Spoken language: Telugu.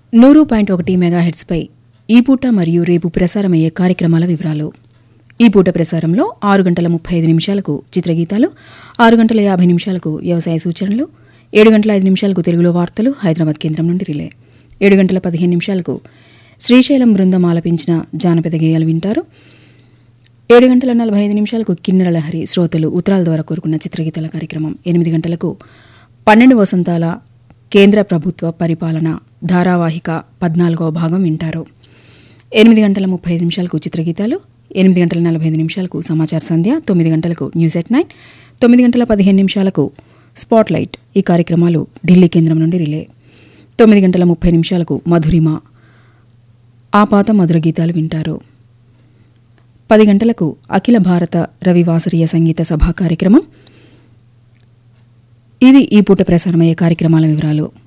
నూరు పాయింట్ ఒకటి మెగాహెడ్స్పై ఈ పూట మరియు రేపు ప్రసారమయ్యే కార్యక్రమాల వివరాలు ఈ పూట ప్రసారంలో ఆరు గంటల ముప్పై ఐదు నిమిషాలకు చిత్రగీతాలు ఆరు గంటల యాభై నిమిషాలకు వ్యవసాయ సూచనలు ఏడు గంటల ఐదు నిమిషాలకు తెలుగులో వార్తలు హైదరాబాద్ కేంద్రం నుండి రిలే ఏడు గంటల పదిహేను నిమిషాలకు శ్రీశైలం బృందం ఆలపించిన జానపద గేయాలు వింటారు ఏడు గంటల నలభై ఐదు నిమిషాలకు కిన్నెర లహరి శ్రోతలు ఉత్తరాల ద్వారా కోరుకున్న చిత్రగీతాల కార్యక్రమం ఎనిమిది గంటలకు పన్నెండు వసంతాల కేంద్ర ప్రభుత్వ పరిపాలన ధారావాహిక పద్నాలుగవ భాగం వింటారు ఎనిమిది గంటల ముప్పై ఐదు నిమిషాలకు చిత్రగీతాలు ఎనిమిది గంటల నలభై ఐదు నిమిషాలకు సమాచార సంధ్య తొమ్మిది గంటలకు న్యూస్ ఎట్ నైన్ తొమ్మిది గంటల పదిహేను నిమిషాలకు స్పాట్ లైట్ ఈ కార్యక్రమాలు ఢిల్లీ కేంద్రం నుండి రిలే తొమ్మిది గంటల ముప్పై నిమిషాలకు మధురిమ ఆపాత మధుర గీతాలు వింటారు పది గంటలకు అఖిల భారత రవివాసరీయ సంగీత సభా కార్యక్రమం ఇవి ఈ పూట ప్రసారమయ్యే కార్యక్రమాల వివరాలు